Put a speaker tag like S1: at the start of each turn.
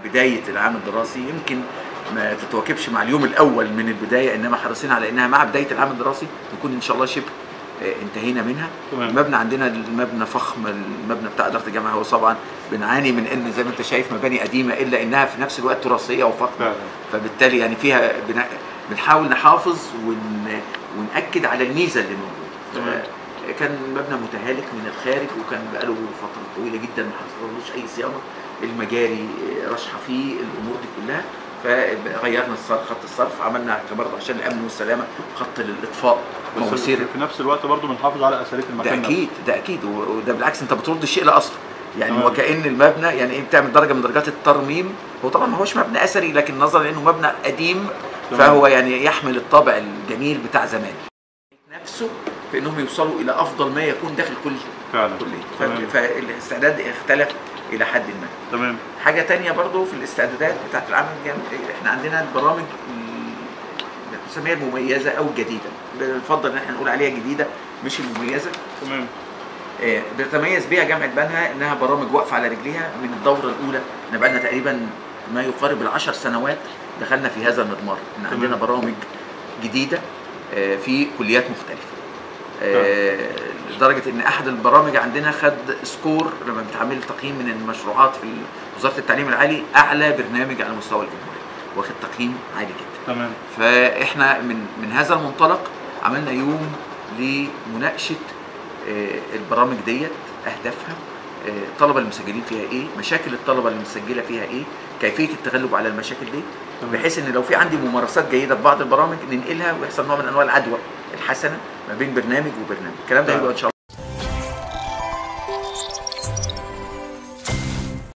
S1: بدايه العام الدراسي يمكن ما تتواكبش مع اليوم الاول من البدايه انما حريصين على انها مع بدايه العام الدراسي نكون ان شاء الله شبه آه، انتهينا منها
S2: تمام.
S1: المبنى عندنا المبنى فخم المبنى بتاع اداره الجامعه هو طبعا بنعاني من ان زي ما انت شايف مباني قديمه الا انها في نفس الوقت تراثيه وفخمه
S2: فعلا
S1: فبالتالي يعني فيها بنا... بنحاول نحافظ ون... ونأكد على الميزه اللي موجوده
S2: تمام.
S1: ف- كان مبنى متهالك من الخارج وكان بقاله فتره طويله جدا ما حصلوش اي صيانه المجاري راشحه فيه الامور دي كلها فغيرنا الصرف خط الصرف عملنا برضه عشان الامن والسلامه خط للاطفاء
S2: بس
S1: مواسير
S2: في نفس الوقت برضو بنحافظ على اثريه
S1: ده
S2: المكان نفسه.
S1: اكيد ده اكيد و- وده بالعكس انت بترد الشيء لاصله يعني
S2: تمام.
S1: وكأن المبنى يعني ايه بتعمل درجه من درجات الترميم هو طبعا ما هوش مبنى اثري لكن نظرا لانه مبنى قديم
S2: تمام.
S1: فهو يعني يحمل الطابع الجميل بتاع زمان نفسه في انهم يوصلوا الى افضل ما يكون داخل كل
S2: فعلا
S1: كليه
S2: تمام.
S1: ف- فالاستعداد اختلف الى حد ما
S2: تمام
S1: حاجه تانية برضو في الاستعدادات بتاعت العام الجامعي احنا عندنا البرامج ال- بنسميها المميزه او الجديده بنفضل ان احنا نقول عليها جديده مش المميزه
S2: تمام
S1: آه، بتتميز بيها جامعه بنها انها برامج واقفه على رجليها من الدوره الاولى احنا بقالنا تقريبا ما يقارب العشر سنوات دخلنا في هذا المضمار ان
S2: تمام.
S1: عندنا برامج جديده آه، في كليات مختلفه آه، لدرجه ان احد البرامج عندنا خد سكور لما بتعمل تقييم من المشروعات في وزاره التعليم العالي اعلى برنامج على مستوى الجمهوريه واخد تقييم عالي جدا
S2: تمام
S1: فاحنا من من هذا المنطلق عملنا يوم لمناقشه آه، البرامج ديت اهدافها آه، الطلبه المسجلين فيها ايه مشاكل الطلبه المسجله فيها ايه كيفيه التغلب على المشاكل دي
S2: تمام.
S1: بحيث ان لو في عندي ممارسات جيده في بعض البرامج ننقلها ويحصل نوع من انواع العدوى الحسنه ما بين برنامج وبرنامج الكلام ده
S2: تمام.
S1: هيبقى ان شاء الله